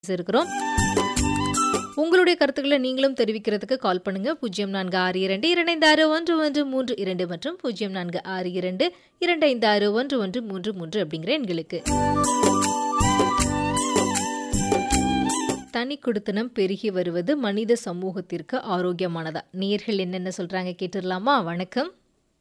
இருக்கிறோம் உங்களுடைய கருத்துக்களை நீங்களும் தெரிவிக்கிறதுக்கு கால் பண்ணுங்க பூஜ்ஜியம் நான்கு ஆறு இரண்டு இரண்டு ஆறு ஒன்று ஒன்று மூன்று இரண்டு மற்றும் பூஜ்ஜியம் நான்கு ஆறு இரண்டு இரண்டு ஐந்து ஆறு ஒன்று ஒன்று மூன்று மூன்று அப்படிங்கிற எண்களுக்கு தனி குடுத்தனம் பெருகி வருவது மனித சமூகத்திற்கு ஆரோக்கியமானதா நேர்கள் என்னென்ன சொல்றாங்க கேட்டுடலாமா வணக்கம்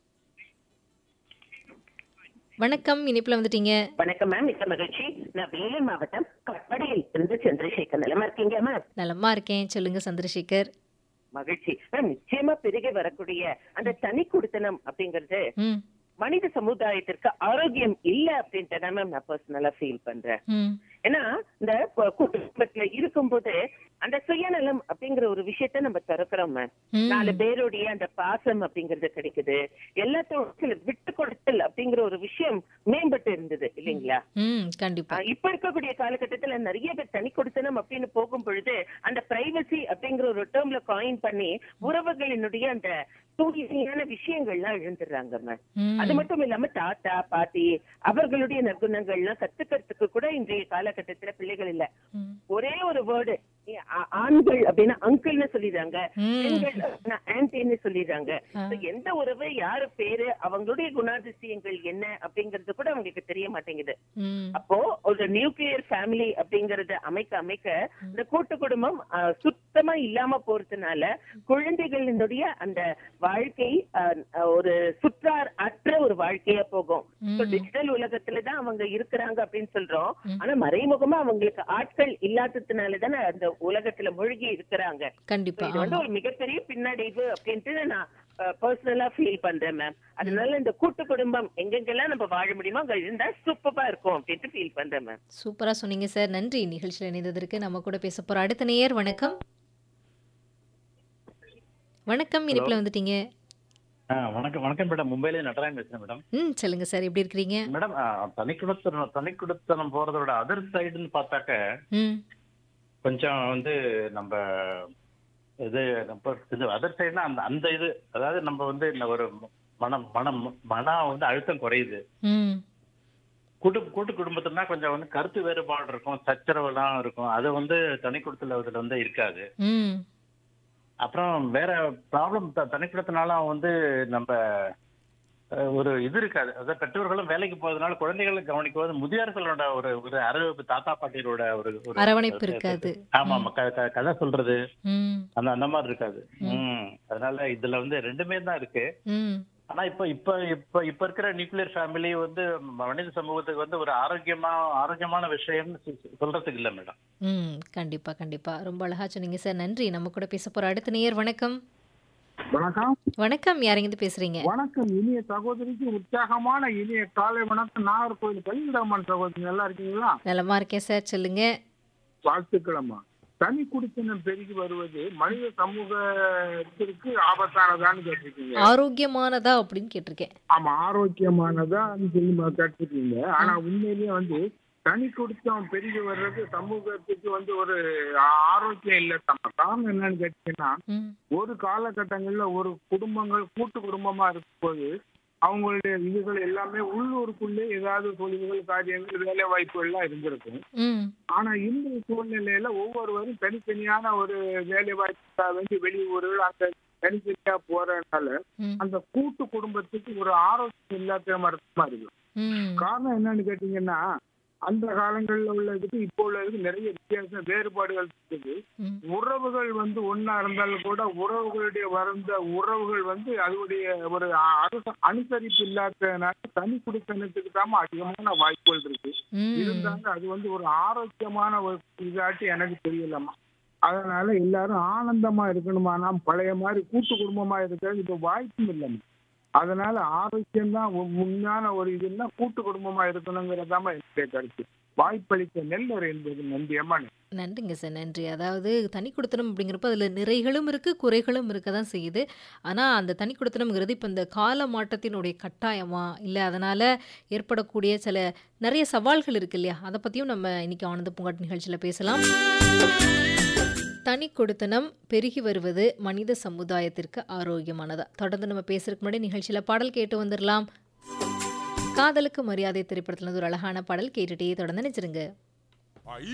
வணக்கம் இனிப்புல வந்துட்டீங்க வணக்கம் மேம் மிக்க மகிழ்ச்சி நான் வேலூர் மாவட்டம் கட்படியில் இருந்து சந்திரசேகர் நிலமா இருக்கீங்க மேம் நலமா இருக்கேன் சொல்லுங்க சந்திரசேகர் மகிழ்ச்சி மேம் நிச்சயமா பெருகி வரக்கூடிய அந்த தனி குடுத்தனம் அப்படிங்கறது ம் மனித சமுதாயத்திற்கு ஆரோக்கியம் இல்ல அப்படின்ட்டு தான் மேம் நான் பர்சனலா ஃபீல் பண்றேன் ம் ஏன்னா இந்த கு- குடும்பத்துல இருக்கும்போது அந்த சுயநலம் அப்படிங்கிற ஒரு விஷயத்த நம்ம திறக்கிறோம் மேம் ம். நாலு பேருடைய அந்த பாசம் அப்படிங்கறது கிடைக்குது எல்லாத்தோட சில விட்டு கொடுத்தல் அப்படிங்கிற ஒரு விஷயம் மேம்பட்டு இருந்தது இல்லைங்களா ம் கண்டிப்பா ஆஹ் இப்ப இருக்கக்கூடிய காலகட்டத்துல நிறைய பேர் தனி கொடுத்தனம் அப்படின்னு போகும் பொழுது அந்த பிரைவசி அப்படிங்கிற ஒரு டேர்ம்ல காயின் பண்ணி உறவுகளினுடைய அந்த தூய்மையான விஷயங்கள்லாம் இழந்துடுறாங்க மேம் ம் அது மட்டும் இல்லாம தாத்தா பாட்டி அவர்களுடைய நற்குணங்கள்லாம் கத்துக்கிறதுக்கு கூட இன்றைய காலகட்டத்துல பிள்ளைகள் இல்ல ம். ஒரே ஒரு வேர்டு ஆண்கள் அப்படின்னா அங்கிள்னு சொல்லிடுறாங்க ம். பெண்கள் அப்படின்னா ஆன்டின்னு சொல்லிடுறாங்க ஆ. So, எந்த உறவு யாரு பேரு அவங்களுடைய குணாதிசயங்கள் என்ன அப்படிங்கறது கூட அவங்களுக்கு தெரிய மாட்டேங்குது ம் அப்போ ஒரு நியூக்ளியர் ஃபேமிலி அப்படிங்கறத அமைக்க அமைக்க இந்த கூட்டு குடும்பம் ஆஹ், சுத்தமா இல்லாம போறதுனால குழந்தைகளினுடைய அந்த வாழ்க்கை ஆஹ், ஒரு சுற்றார் அற்ற ஒரு வாழ்க்கையா போகும் ம். டிஜிட்டல் உலகத்துல தான் அவங்க இருக்கிறாங்க அப்படின்னு சொல்றோம் ஆனா மறைமுகமா அவங்களுக்கு ஆட்கள் இல்லாததுனால தானே அந்த உலகத்துல மூழ்கி இருக்கிறாங்க கண்டிப்பா இது வந்து ஆமா ஒரு மிகப்பெரிய பின்னடைவு அப்படின்ட்டு நான் பர்சனலா ஃபீல் பண்றேன் மேம் அதனால இந்த கூட்டு குடும்பம் எங்கெங்கெல்லாம் நம்ம வாழ முடியுமோ அங்க இருந்தா சூப்பரா இருக்கும் அப்படின்ட்டு ஃபீல் பண்றேன் மேம் சூப்பரா சொன்னீங்க சார் நன்றி நிகழ்ச்சியில் இணைந்ததற்கு நம்ம கூட பேச போற அடுத்த நேயர் வணக்கம் வணக்கம் இனிப்புல வந்துட்டீங்க ஆ, வணக்கம் வணக்கம் மேடம் மும்பையில நடராஜன் பேசுறேன் மேடம் ம் சொல்லுங்க சார் எப்படி இருக்கிறீங்க மேடம் ஆ, தனி குடுத்தனம் தனி குடுத்தனம் போறதோட அதர் சைடுன்னு பார்த்தாக்க ம் கொஞ்சம் வந்து நம்ம இது நம்ம இது அதர் சைடுனா அந்த அந்த இது அதாவது நம்ம வந்து இந்த ஒரு மனம் மனம் மனம் வந்து அழுத்தம் குறையுது ம் கூட்டு கூட்டு குடும்பத்துனா கொஞ்சம் வந்து கருத்து வேறுபாடு இருக்கும் சச்சரவுலாம் இருக்கும் அது வந்து தனி குடுத்தல இதுல வந்து இருக்காது ம் அப்புறம் வேற ப்ராப்ளம் தனி குடுத்தனால வந்து நம்ம அஹ், ஒரு இது இருக்காது அதாவது பெற்றோர்களும் வேலைக்கு போறதுனால குழந்தைகளை கவனிக்கும்போது முதியோர்களோட ஒரு ஒரு அரவணைப்பு தாத்தா பாட்டியரோட ஒரு ஒரு அரவணைப்பு இருக்காது ஆமா ஆமா க- க- கதை சொல்றது ம் அந்த அந்த மாதிரி இருக்காது ம் அதனால இதுல வந்து ரெண்டுமே தான் இருக்கு ம் ஆனா இப்ப இப்ப இப்ப இப்ப இருக்கிற நியூக்ளியர் ஃபேமிலி வந்து மனித சமூகத்துக்கு வந்து ஒரு ஆரோக்கியமா ஆரோக்கியமான விஷயம்னு சொ- சொல்றதுக்கு இல்ல மேடம் ம் கண்டிப்பா கண்டிப்பா ரொம்ப அழகா சொன்னீங்க சார் நன்றி நம்ம கூட பேச போற அடுத்த நேயர் வணக்கம் வணக்கம் வணக்கம் யாரெங்கிருந்து பேசுறீங்க வணக்கம் இனிய சகோதரிக்கு உற்சாகமான இனிய காலை வணக்கம் நாகர்கோவில் பள்ளியிடமான் சகோதரி நல்லா இருக்கீங்களா நலமா இருக்கேன் சார் சொல்லுங்க வாழ்த்துக்களம்மா தனி குடித்தனம் பெருகி வருவது மனித சமூகத்திற்கு ஆபத்தானதான்னு கேட்டிருக்கீங்க ஆரோக்கியமானதா அப்படின்னு கேட்டிருக்கேன் ஆமா ஆரோக்கியமானதான்னு சொல்லி ம- கேட்டிருக்கீங்க ஆனா உண்மையிலேயே வந்து தனி குடித்தம் பெருகி வர்றது சமூகத்துக்கு வந்து ஒரு ஆரோக்கியம் இல்லை தம்ம காரணம் என்னன்னு கேட்டீங்கன்னா ம் ஒரு காலகட்டங்கள்ல ஒரு குடும்பங்கள் கூட்டு குடும்பமா இருக்கும்போது அவங்களுடைய இதுகள் எல்லாமே உள்ளூருக்குள்ளே ஏதாவது தொழில்கள் காரியங்கள் வேலை வாய்ப்புகள்லாம் இருந்திருக்கும் ம் ஆனா இந்த சூழ்நிலையில ஒவ்வொருவரும் தனித்தனியான ஒரு வேலை வாய்ப்புக்காக வேண்டி வெளியூர்கள் அந்த தனித்தனியா போறதுனால ம் அந்த கூட்டு குடும்பத்துக்கு ஒரு ஆரோக்கியம் இல்லாத மாதிரி இருக்கு ம் காரணம் என்னன்னு கேட்டீங்கன்னா அந்த காலங்கள்ல உள்ளதுக்கு இப்போ உள்ளதுக்கு நிறைய வித்தியாசம் வேறுபாடுகள் இருக்குது ம் உறவுகள் வந்து ஒன்னா இருந்தாலும் கூட உறவுகளுடைய வளர்ந்த உறவுகள் வந்து அதனுடைய ஒரு அனுச- அனுசரிப்பு இல்லாததுனால தனி குடித்தனத்துக்கு தான் அதிகமான வாய்ப்புகள் இருக்கு ம் இருந்தாலும் அது வந்து ஒரு ஆரோக்கியமான ஒரு இதாட்டி எனக்கு தெரியலம்மா அதனால எல்லாரும் ஆனந்தமா இருக்கணுமானா பழைய மாதிரி கூட்டு குடும்பமா இருக்கிறது இப்ப வாய்ப்பும் இல்லைம்மா அதனால ஆரோக்கியம் தான் உண்மையான ஒரு இதுன்னா கூட்டு குடும்பமா இருக்கணுங்கிறதாம என்னுடைய கருத்து வாய்ப்பளித்த நெல்லர் என்பது நன்றியம்மா நன்றிங்க சார் நன்றி அதாவது தனி குடுத்தனம் அப்படிங்கிறப்ப அதில் நிறைகளும் இருக்குது குறைகளும் இருக்க தான் செய்யுது ஆனால் அந்த தனி குடுத்தனம்ங்கிறது இப்போ இந்த கால மாற்றத்தினுடைய கட்டாயமா இல்லை அதனால் ஏற்படக்கூடிய சில நிறைய சவால்கள் இருக்கு இல்லையா அதை பற்றியும் நம்ம இன்னைக்கு ஆனந்த பூங்காட் நிகழ்ச்சியில் பேசலாம் தனி கொடுத்தனம் பெருகி வருவது மனித சமுதாயத்திற்கு ஆரோக்கியமானதா தொடர்ந்து நம்ம பேசுறதுக்கு முன்னாடி நிகழ்ச்சியில் பாடல் கேட்டு வந்துடலாம் காதலுக்கு மரியாதை திரைப்படத்துல இருந்து ஒரு அழகான பாடல் கேட்டுட்டே தொடர்ந்து நினைச்சிருங்க